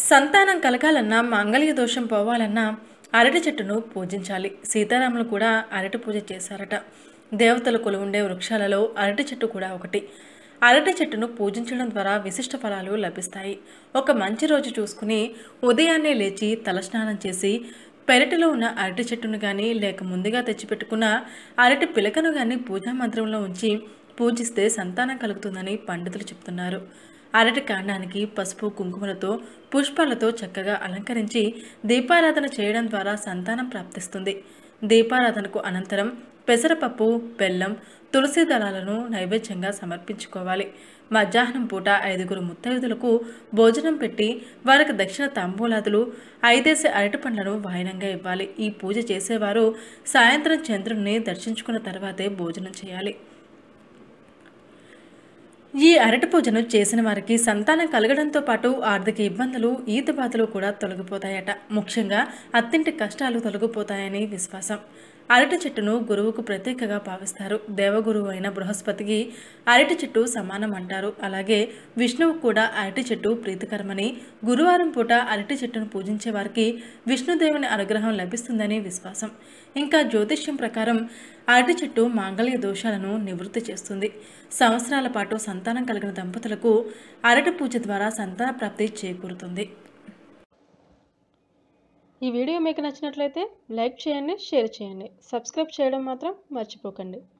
సంతానం కలగాలన్నా మాంగళ్య దోషం పోవాలన్నా అరటి చెట్టును పూజించాలి సీతారాములు కూడా అరటి పూజ చేశారట దేవతలు కొలువుండే వృక్షాలలో అరటి చెట్టు కూడా ఒకటి అరటి చెట్టును పూజించడం ద్వారా విశిష్ట ఫలాలు లభిస్తాయి ఒక మంచి రోజు చూసుకుని ఉదయాన్నే లేచి తలస్నానం చేసి పెరటిలో ఉన్న అరటి చెట్టును కానీ లేక ముందుగా తెచ్చిపెట్టుకున్న అరటి పిలకను కానీ పూజా మంత్రంలో ఉంచి పూజిస్తే సంతానం కలుగుతుందని పండితులు చెప్తున్నారు అరటి కాండానికి పసుపు కుంకుమలతో పుష్పాలతో చక్కగా అలంకరించి దీపారాధన చేయడం ద్వారా సంతానం ప్రాప్తిస్తుంది దీపారాధనకు అనంతరం పెసరపప్పు బెల్లం తులసి దళాలను నైవేద్యంగా సమర్పించుకోవాలి మధ్యాహ్నం పూట ఐదుగురు ముత్తైదులకు భోజనం పెట్టి వారికి దక్షిణ తాంబూలాదులు ఐదేసి అరటి పండ్లను వాయినంగా ఇవ్వాలి ఈ పూజ చేసేవారు సాయంత్రం చంద్రుడిని దర్శించుకున్న తర్వాతే భోజనం చేయాలి ఈ అరటి పూజను చేసిన వారికి సంతానం కలగడంతో పాటు ఆర్థిక ఇబ్బందులు ఈత బాధలు కూడా తొలగిపోతాయట ముఖ్యంగా అత్తింటి కష్టాలు తొలగిపోతాయని విశ్వాసం అరటి చెట్టును గురువుకు ప్రత్యేకగా భావిస్తారు దేవగురువు అయిన బృహస్పతికి అరటి చెట్టు సమానం అంటారు అలాగే విష్ణువు కూడా అరటి చెట్టు ప్రీతికరమని గురువారం పూట అరటి చెట్టును పూజించే వారికి విష్ణుదేవుని అనుగ్రహం లభిస్తుందని విశ్వాసం ఇంకా జ్యోతిష్యం ప్రకారం అరటి చెట్టు మాంగళ్య దోషాలను నివృత్తి చేస్తుంది సంవత్సరాల పాటు సంతానం కలిగిన దంపతులకు అరటి పూజ ద్వారా సంతాన ప్రాప్తి చేకూరుతుంది ఈ వీడియో మీకు నచ్చినట్లయితే లైక్ చేయండి షేర్ చేయండి సబ్స్క్రైబ్ చేయడం మాత్రం మర్చిపోకండి